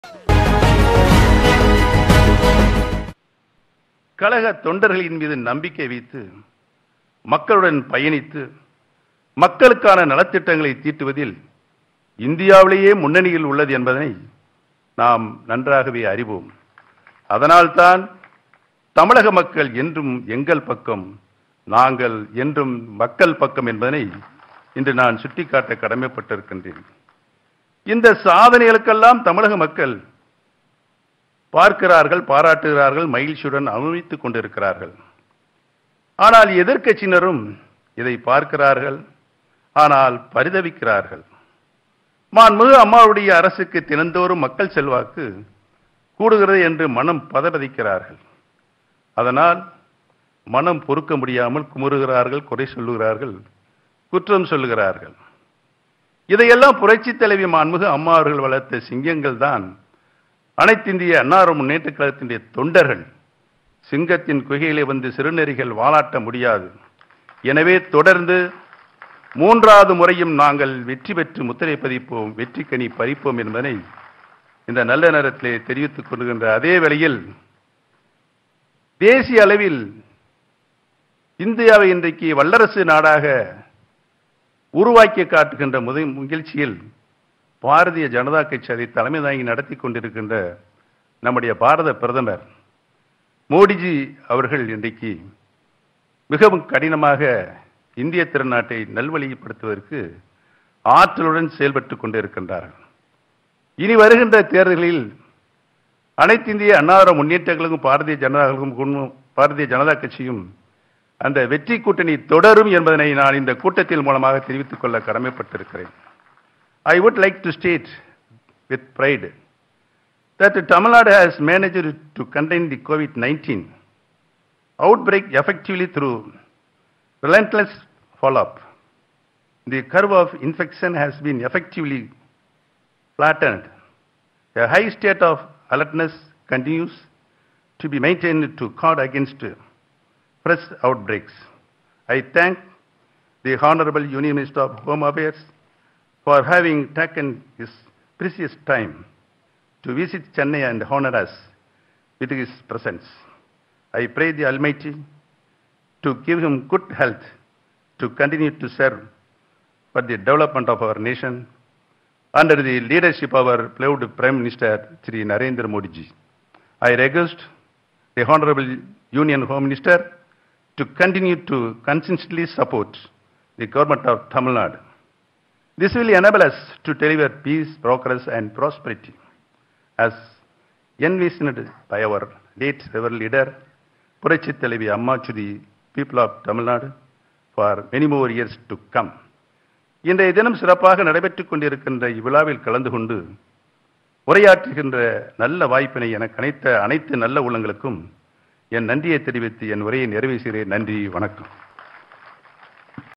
கழக தொண்டர்களின் மீது நம்பிக்கை வைத்து மக்களுடன் பயணித்து மக்களுக்கான நலத்திட்டங்களை தீட்டுவதில் இந்தியாவிலேயே முன்னணியில் உள்ளது என்பதனை நாம் நன்றாகவே அறிவோம் அதனால்தான் தமிழக மக்கள் என்றும் எங்கள் பக்கம் நாங்கள் என்றும் மக்கள் பக்கம் என்பதனை இன்று நான் சுட்டிக்காட்ட கடமைப்பட்டிருக்கின்றேன் இந்த சாதனைகளுக்கெல்லாம் தமிழக மக்கள் பார்க்கிறார்கள் பாராட்டுகிறார்கள் மகிழ்ச்சியுடன் அனுபவித்துக் கொண்டிருக்கிறார்கள் ஆனால் எதிர்க்கட்சியினரும் இதை பார்க்கிறார்கள் ஆனால் பரிதவிக்கிறார்கள் மாண்புமிகு அம்மாவுடைய அரசுக்கு தினந்தோறும் மக்கள் செல்வாக்கு கூடுகிறது என்று மனம் பதபதிக்கிறார்கள் அதனால் மனம் பொறுக்க முடியாமல் குமுறுகிறார்கள் குறை சொல்லுகிறார்கள் குற்றம் சொல்லுகிறார்கள் இதையெல்லாம் புரட்சி தலைவி மாண்புமிகு அம்மா அவர்கள் வளர்த்த சிங்கங்கள் தான் அனைத்திந்திய அன்னார முன்னேற்ற கழகத்தினுடைய தொண்டர்கள் சிங்கத்தின் குகையிலே வந்து சிறுநெறிகள் வாலாட்ட முடியாது எனவே தொடர்ந்து மூன்றாவது முறையும் நாங்கள் வெற்றி பெற்று முத்திரை பதிப்போம் வெற்றி கனி பறிப்போம் என்பதை இந்த நல்ல நேரத்திலே தெரிவித்துக் கொள்கின்ற அதே வேளையில் தேசிய அளவில் இந்தியாவை இன்றைக்கு வல்லரசு நாடாக உருவாக்கி காட்டுகின்ற முதல் நிகழ்ச்சியில் பாரதிய ஜனதா கட்சி அதை தலைமை தாங்கி நடத்தி கொண்டிருக்கின்ற நம்முடைய பாரத பிரதமர் மோடிஜி அவர்கள் இன்றைக்கு மிகவும் கடினமாக இந்திய திருநாட்டை நல்வழிப்படுத்துவதற்கு ஆற்றலுடன் செயல்பட்டுக் கொண்டிருக்கின்றார்கள் இனி வருகின்ற தேர்தலில் அனைத்து இந்திய அன்னார முன்னேற்றங்களுக்கும் பாரதிய ஜனதாவுக்கும் பாரதிய ஜனதா கட்சியும் அந்த வெற்றி கூட்டணி தொடரும் என்பதனை நான் இந்த கூட்டத்தில் மூலமாக தெரிவித்துக் கொள்ள கடமைப்பட்டிருக்கிறேன் I would like to state with pride that Tamil Nadu has managed to contain the COVID-19 outbreak effectively through relentless follow-up. The curve of infection has been effectively flattened. A high state of alertness continues to be maintained to guard against fresh outbreaks. I thank the Honorable Union Minister of Home Affairs for having taken his precious time to visit Chennai and honor us with his presence. I pray the Almighty to give him good health to continue to serve for the development of our nation under the leadership of our beloved Prime Minister Sri Narendra Modi ji. I request the Honorable Union Home Minister to continue to consistently support the government of Tamil Nadu. This will enable us to deliver peace, progress, and prosperity as envisioned by our late ever leader, Purachi Televi Amma to the people of Tamil Nadu for many more years to come. இன்றைய தினம் சிறப்பாக நடைபெற்றுக் கொண்டிருக்கின்ற இவ்விழாவில் கலந்து கொண்டு உரையாற்றுகின்ற நல்ல வாய்ப்பினை எனக்கு அனைத்த அனைத்து நல்ல உள்ளங்களுக்கும் என் நன்றியை தெரிவித்து என் உரையை நிறைவு செய்கிறேன் நன்றி வணக்கம்